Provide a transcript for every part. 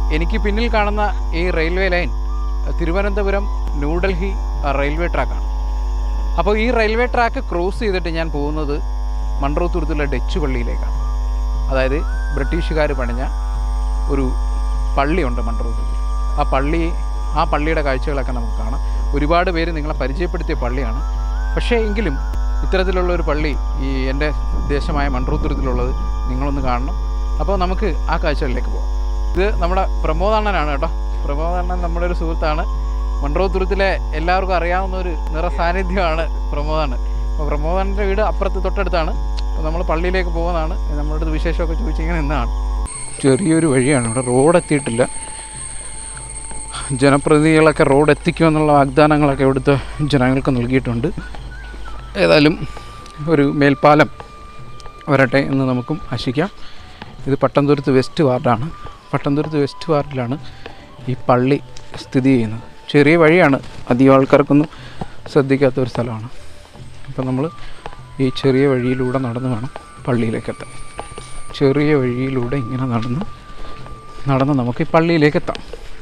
എനിക്ക് പിന്നിൽ കാണുന്ന ഈ railway line Thiruvananthapuram New Delhi railway ട്രാക്കാണ് അപ്പോൾ ഈ റെയിൽവേ ട്രാക്ക് ക്രോസ് ചെയ്തിട്ട് ഞാൻ പോകുന്നത് മൺട്രോത്തുരുത്തുള്ള ഡച്ച് പള്ളിയിലേക്കാണ് അതായത് ബ്രിട്ടീഷുകാർ പണിഞ്ഞ ഒരു പള്ളിയുണ്ട് മൺട്രോത്തുരുത്തിൽ ആ പള്ളി ആ പള്ളിയുടെ കാഴ്ചകളൊക്കെ നമുക്ക് കാണാം ഒരുപാട് പേര് നിങ്ങളെ പരിചയപ്പെടുത്തിയ പള്ളിയാണ് പക്ഷേ എങ്കിലും ഇത്തരത്തിലുള്ള ഒരു പള്ളി ഈ എൻ്റെ ദേശമായ മൺട്രോത്തുരുത്തിലുള്ളത് നിങ്ങളൊന്ന് കാണണം അപ്പോൾ നമുക്ക് ആ കാഴ്ചകളിലേക്ക് പോകാം ഇത് നമ്മുടെ പ്രമോദണ്ണനാണ് കേട്ടോ പ്രമോദണ്ണൻ നമ്മുടെ ഒരു സുഹൃത്താണ് മൺട്രോത്തുരുത്തിലെ എല്ലാവർക്കും അറിയാവുന്ന ഒരു നിറ സാന്നിധ്യമാണ് പ്രമോദണ്ണൻ അപ്പോൾ പ്രമോദണ്ണൻ്റെ വീട് അപ്പുറത്ത് തൊട്ടടുത്താണ് അപ്പോൾ നമ്മൾ പള്ളിയിലേക്ക് പോകുന്നതാണ് നമ്മുടെ അടുത്ത് വിശേഷമൊക്കെ ചോദിച്ചിങ്ങനെ നിന്നാണ് ചെറിയൊരു വഴിയാണ് ഇവിടെ റോഡ് എത്തിയിട്ടില്ല ജനപ്രതിനിധികളൊക്കെ റോഡ് എത്തിക്കുമെന്നുള്ള വാഗ്ദാനങ്ങളൊക്കെ ഇവിടുത്തെ ജനങ്ങൾക്ക് നൽകിയിട്ടുണ്ട് ഏതായാലും ഒരു മേൽപ്പാലം വരട്ടെ എന്ന് നമുക്കും ആശിക്കാം ഇത് പട്ടംതുരുത്ത് വെസ്റ്റ് വാർഡാണ് പട്ടംതുരുത്ത് വെസ്റ്റ് വാർഡിലാണ് ഈ പള്ളി സ്ഥിതി ചെയ്യുന്നത് ചെറിയ വഴിയാണ് അധികം ആൾക്കാർക്കൊന്നും ശ്രദ്ധിക്കാത്ത ഒരു സ്ഥലമാണ് അപ്പം നമ്മൾ ഈ ചെറിയ വഴിയിലൂടെ നടന്ന് വേണം പള്ളിയിലേക്ക് എത്താൻ ചെറിയ വഴിയിലൂടെ ഇങ്ങനെ നടന്ന് നടന്ന് നമുക്ക് ഈ പള്ളിയിലേക്ക് എത്താം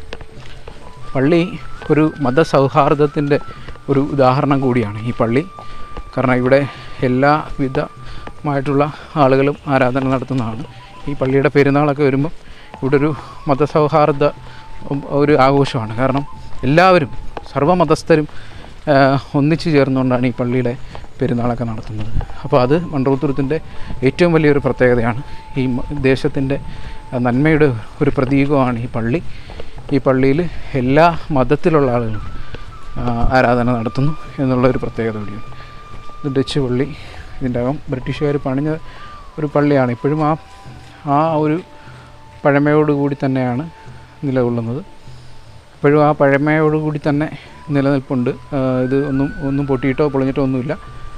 പള്ളി ഒരു മതസൗഹാർദ്ദത്തിൻ്റെ ഒരു ഉദാഹരണം കൂടിയാണ് ഈ പള്ളി കാരണം ഇവിടെ എല്ലാവിധമായിട്ടുള്ള ആളുകളും ആരാധന നടത്തുന്നതാണ് ഈ പള്ളിയുടെ പെരുന്നാളൊക്കെ വരുമ്പോൾ ഇവിടെ ഒരു മതസൗഹാർദ്ദ ഉം, ഒരു ആഘോഷമാണ് കാരണം എല്ലാവരും സർവ്വമതസ്ഥരും ആ, ഒന്നിച്ചു ചേർന്നുകൊണ്ടാണ് ഈ പള്ളിയുടെ പെരുന്നാളൊക്കെ നടത്തുന്നത് അപ്പോൾ അത് മണ്ഡലത്തുരത്തിൻ്റെ ഏറ്റവും വലിയൊരു പ്രത്യേകതയാണ് ഈ മ- ദേശത്തിൻ്റെ ആ, നന്മയുടെ ഒരു പ്രതീകമാണ് ഈ പള്ളി ഈ പള്ളിയിൽ എല്ലാ മതത്തിലുള്ള ആളുകളും ആ, ആരാധന നടത്തുന്നു എന്നുള്ള ഒരു പ്രത്യേകത കൂടിയാണ് ഇത് ഡച്ച് പള്ളി ഇതിൻ്റെ അകം ബ്രിട്ടീഷുകാർ പണിഞ്ഞ ഒരു പള്ളിയാണ് ഇപ്പോഴും ആ ആ ഒരു പഴമയോടുകൂടി തന്നെയാണ് നിലകൊള്ളുന്നത് ഇപ്പോഴും ആ പഴമയോടുകൂടി തന്നെ നിലനിൽപ്പുണ്ട് ആ, ഇത് ഒന്നും ഒന്നും പൊട്ടിയിട്ടോ പൊളിഞ്ഞിട്ടോ ഒന്നുമില്ല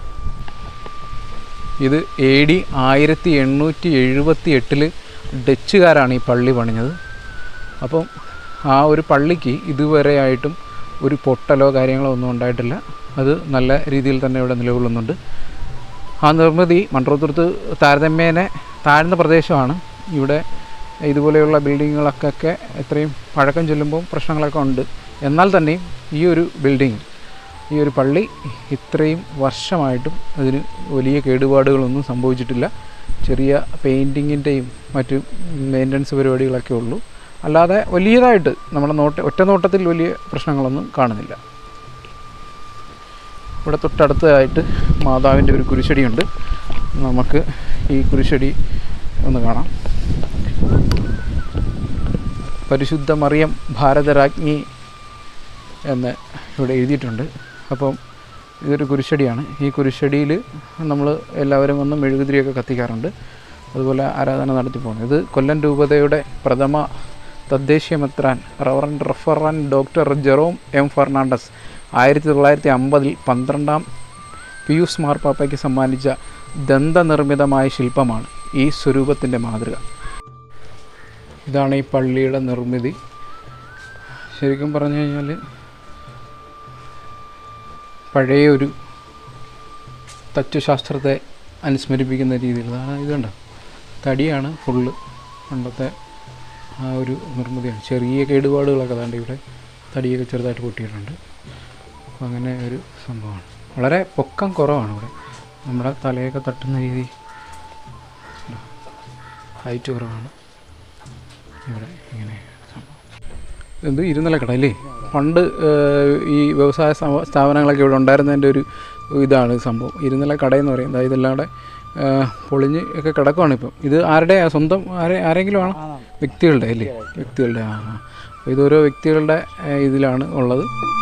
ഇത് എ ഡി ആയിരത്തി എണ്ണൂറ്റി എഴുപത്തി എട്ടിൽ ഡച്ചുകാരാണ് ഈ പള്ളി പണിഞ്ഞത് അപ്പം ആ ഒരു പള്ളിക്ക് ഇതുവരെയായിട്ടും ഒരു പൊട്ടലോ കാര്യങ്ങളോ ഒന്നും ഉണ്ടായിട്ടില്ല അത് നല്ല രീതിയിൽ തന്നെ ഇവിടെ നിലകൊള്ളുന്നുണ്ട് ആ നിർമ്മിതി മൺട്രോത്തുരുത്ത് താരതമ്യേന താഴ്ന്ന പ്രദേശമാണ് ഇവിടെ ഇതുപോലെയുള്ള ബിൽഡിങ്ങുകളൊക്കെ എത്രയും പഴക്കം ചെല്ലുമ്പോൾ പ്രശ്നങ്ങളൊക്കെ ഉണ്ട് എന്നാൽ തന്നെയും ഈ ഒരു ബിൽഡിംഗ് ഈ ഒരു പള്ളി ഇത്രയും വർഷമായിട്ടും അതിന് വലിയ കേടുപാടുകളൊന്നും സംഭവിച്ചിട്ടില്ല ചെറിയ പെയിൻറ്റിങ്ങിൻ്റെയും മറ്റ് മെയിൻ്റനൻസ് പരിപാടികളൊക്കെ ഉള്ളൂ അല്ലാതെ വലിയതായിട്ട് നമ്മുടെ നോട്ട ഒറ്റ നോട്ടത്തിൽ വലിയ പ്രശ്നങ്ങളൊന്നും കാണുന്നില്ല ഇവിടെ തൊട്ടടുത്തായിട്ട് മാതാവിൻ്റെ ഒരു കുരിശടിയുണ്ട് നമുക്ക് ഈ കുരിശടി ഒന്ന് കാണാം പരിശുദ്ധ മറിയം ഭാരതരാജ്ഞി എന്ന് ഇവിടെ എഴുതിയിട്ടുണ്ട് അപ്പം ഇതൊരു കുരിശടിയാണ് ഈ കുരിശടിയിൽ നമ്മൾ എല്ലാവരും വന്ന് മെഴുകുതിരിയൊക്കെ കത്തിക്കാറുണ്ട് അതുപോലെ ആരാധന നടത്തി പോകുന്നത് ഇത് കൊല്ലം രൂപതയുടെ പ്രഥമ തദ്ദേശീയമെത്രാൻ റവറൻ റഫറൻ ഡോക്ടർ ജെറോം എം ഫെർണാണ്ടസ് ആയിരത്തി തൊള്ളായിരത്തി അമ്പതിൽ പന്ത്രണ്ടാം പിയൂസ് മാർപ്പാപ്പയ്ക്ക് സമ്മാനിച്ച ദന്തനിർമ്മിതമായ ശില്പമാണ് ഈ സ്വരൂപത്തിൻ്റെ മാതൃക ഇതാണ് ഈ പള്ളിയുടെ നിർമ്മിതി ശരിക്കും പറഞ്ഞു കഴിഞ്ഞാൽ പഴയ ഒരു തച്ചുശാസ്ത്രത്തെ അനുസ്മരിപ്പിക്കുന്ന രീതിയിൽ അതാണ് ഇതുണ്ട് തടിയാണ് ഫുള്ള് പണ്ടത്തെ ആ ഒരു നിർമ്മിതിയാണ് ചെറിയ കേടുപാടുകളൊക്കെ അതാണ്ട് ഇവിടെ തടിയൊക്കെ ചെറുതായിട്ട് പൊട്ടിയിട്ടുണ്ട് അപ്പോൾ അങ്ങനെ ഒരു സംഭവമാണ് വളരെ പൊക്കം കുറവാണ് ഇവിടെ നമ്മുടെ തലയൊക്കെ തട്ടുന്ന രീതി ഹൈറ്റ് കുറവാണ് ഇവിടെ ഇങ്ങനെ സംഭവം എന്ത് ഇരുനില കട അല്ലേ പണ്ട് ഏഹ്, ഈ വ്യവസായ സ്ഥാപ- സ്ഥാപനങ്ങളൊക്കെ ഇവിടെ ഉണ്ടായിരുന്നതിൻ്റെ ഒരു ഇതാണ് ഈ സംഭവം ഇരുനില കടയെന്ന് പറയും അതായത് ഇതെല്ലാം കൂടെ ഏഹ്, പൊളിഞ്ഞ് ഒക്കെ കിടക്കുവാണ് ഇപ്പം ഇത് ആരുടെ സ്വന്തം ആരെ ആരെങ്കിലും ആണോ വ്യക്തികളുടെ അല്ലേ വ്യക്തികളുടെ ആ ആ. അപ്പോൾ ഇതോരോ വ്യക്തികളുടെ ഏഹ്, ഇതിലാണ് ഉള്ളത്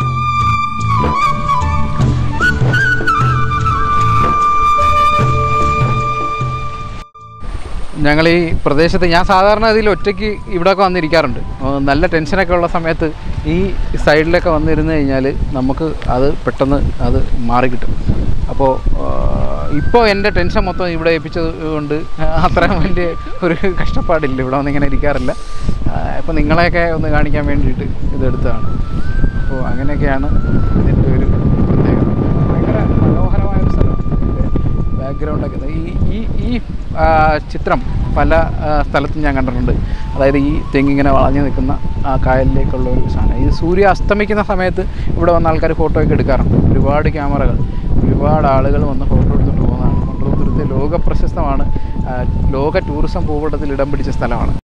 ഞങ്ങൾ ഈ പ്രദേശത്ത് ഞാൻ സാധാരണ ഇതിൽ ഒറ്റയ്ക്ക് ഇവിടെയൊക്കെ വന്നിരിക്കാറുണ്ട് ആ, നല്ല ടെൻഷനൊക്കെ ഉള്ള സമയത്ത് ഈ സൈഡിലൊക്കെ വന്നിരുന്ന് കഴിഞ്ഞാൽ നമുക്ക് അത് പെട്ടെന്ന് അത് മാറിക്കിട്ടും അപ്പോൾ ഇപ്പോൾ എൻ്റെ ടെൻഷൻ മൊത്തം ഇവിടെ ഏൽപ്പിച്ചത് കൊണ്ട് അത്രയും വലിയ ഒരു കഷ്ടപ്പാടില്ല ഇവിടെ വന്ന് ഇങ്ങനെ ഇരിക്കാറില്ല ഇപ്പോൾ നിങ്ങളെയൊക്കെ ഒന്ന് കാണിക്കാൻ വേണ്ടിയിട്ട് ഇതെടുത്തതാണ് അപ്പോൾ അങ്ങനെയൊക്കെയാണ് ഇതിൻ്റെ ഒരു പ്രത്യേകത ഭയങ്കര മനോഹരമായ ഒരു സ്ഥലമാണ് ഇതിൻ്റെ ബാക്ക്ഗ്രൗണ്ടൊക്കെ ഈ ഈ ഈ ആ, ചിത്രം പല ആ, സ്ഥലത്തും ഞാൻ കണ്ടിട്ടുണ്ട് അതായത് ഈ തെങ്ങിങ്ങനെ വളഞ്ഞു നിൽക്കുന്ന ആ കായലിലേക്കുള്ള ഒരു സാധനം ഈ സൂര്യ അസ്തമിക്കുന്ന സമയത്ത് ഇവിടെ വന്ന ആൾക്കാർ ഫോട്ടോ ഒക്കെ എടുക്കാറുണ്ട് ഒരുപാട് ക്യാമറകൾ ഒരുപാട് ആളുകൾ വന്ന് ഫോട്ടോ എടുത്തിട്ട് പോകുന്നതാണ് മൺട്രോത്തുരുത്ത് ലോക പ്രശസ്തമാണ് ആ, ലോക ടൂറിസം ഭൂപടത്തിൽ ഇടം പിടിച്ച സ്ഥലമാണ്